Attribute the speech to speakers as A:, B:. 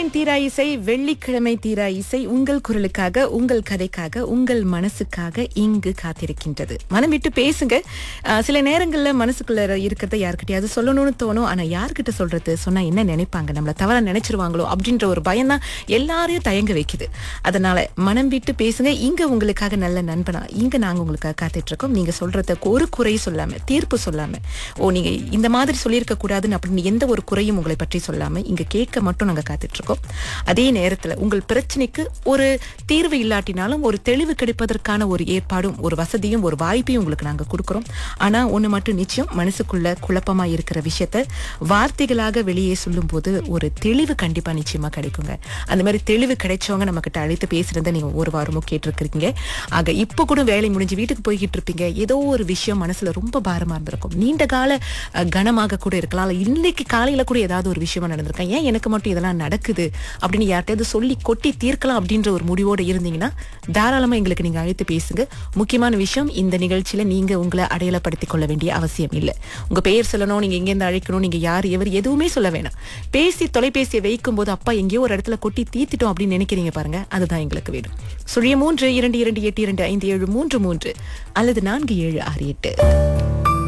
A: இன்றையின் தீரா இசை வெள்ளிக்கிழமை தீரா இசை உங்கள் குரலுக்காக உங்கள் கதைக்காக உங்கள் மனசுக்காக இங்கு காத்திருக்கின்றது மனம் விட்டு பேசுங்க அஹ், சில நேரங்கள்ல மனசுக்குள்ள இருக்கிறத யார்கிட்டயாவது சொல்லணும்னு தோணும் ஆனா யார்கிட்ட சொல்றது சொன்னா என்ன நினைப்பாங்க நம்மள தவறா நினைச்சிருவாங்களோ அப்படின்ற ஒரு பயம் தான் எல்லாரையும் தயங்க வைக்குது அதனால மனம் விட்டு பேசுங்க இங்க உங்களுக்காக நல்ல நண்பனா இங்க நாங்க உங்களுக்காக காத்துட்டு இருக்கோம் நீங்க சொல்றத ஒரு குறை சொல்லாம தீர்ப்பு சொல்லாம ஓ நீங்க இந்த மாதிரி சொல்லியிருக்க கூடாதுன்னு அப்படின்னு எந்த ஒரு குறையும் உங்களை பற்றி சொல்லாம இங்க கேட்க மட்டும் நாங்க காத்துட்டு இருக்கோம் அதே நேரத்துல உங்கள் பிரச்சனைக்கு ஒரு தீர்வு இல்லாட்டினாலும் ஒரு தெளிவு கிடைப்பதற்கான ஒரு ஏற்பாடும் ஒரு வசதியும் ஒரு வாய்ப்பையும் உங்களுக்கு நாங்க கொடுக்கிறோம் ஆனா ஒண்ணு மட்டும் நிச்சயம் மனசுக்குள்ள குழப்பமா இருக்கிற விஷயத்த வார்த்தைகளாக வெளியே சொல்லும்போது ஒரு தெளிவு கண்டிப்பா நிச்சயமா கிடைக்குங்க அந்த மாதிரி தெளிவு கிடைச்சவங்க நம்ம கிட்ட அழைத்து பேசுறத நீங்க ஒரு வாரமும் கேட்டிருக்கிறீங்க ஆக இப்போ கூட வேலை முடிஞ்சு வீட்டுக்கு போய்கிட்டு இருப்பீங்க ஏதோ ஒரு விஷயம் மனசுல ரொம்ப பாரமா இருந்திருக்கும் நீண்ட கால அஹ், கனமாக கூட இருக்கலாம் இல்ல இன்னைக்கு காலையில கூட ஏதாவது ஒரு விஷயமா நடந்திருக்கும் ஏன் எனக்கு மட்டும் இதெல்லாம் நடக்குது அப்படின்னு யார்கிட்டயாவது சொல்லி கொட்டி தீர்க்கலாம் அப்படின்ற ஒரு முடிவோட இருந்தீங்கன்னா தாராளமா எங்களுக்கு நீங்க அழைத்து பேசுங்க முக்கியமான விஷயம் இந்த நிகழ்ச்சியில நீங்க உங்களை அடையாளப்படுத்திக் கொள்ள வேண்டிய அவசியம் இல்லை உங்க பெயர் சொல்லணும் நீங்க எங்கேருந்து அழைக்கணும் நீங்க யார் எவர் எதுவுமே சொல்ல வேணாம் பேசி தொலைபேசியை வைக்கும் போது அப்பா எங்கேயோ ஒரு இடத்துல கொட்டி தீர்த்துட்டோம் அப்படின்னு நினைக்கிறீங்க பாருங்க அதுதான் எங்களுக்கு வேணும் சுழிய மூன்று இரண்டு இரண்டு எட்டு இரண்டு ஐந்து ஏழு மூன்று மூன்று அல்லது நான்கு ஏழு ஆறு எட்டு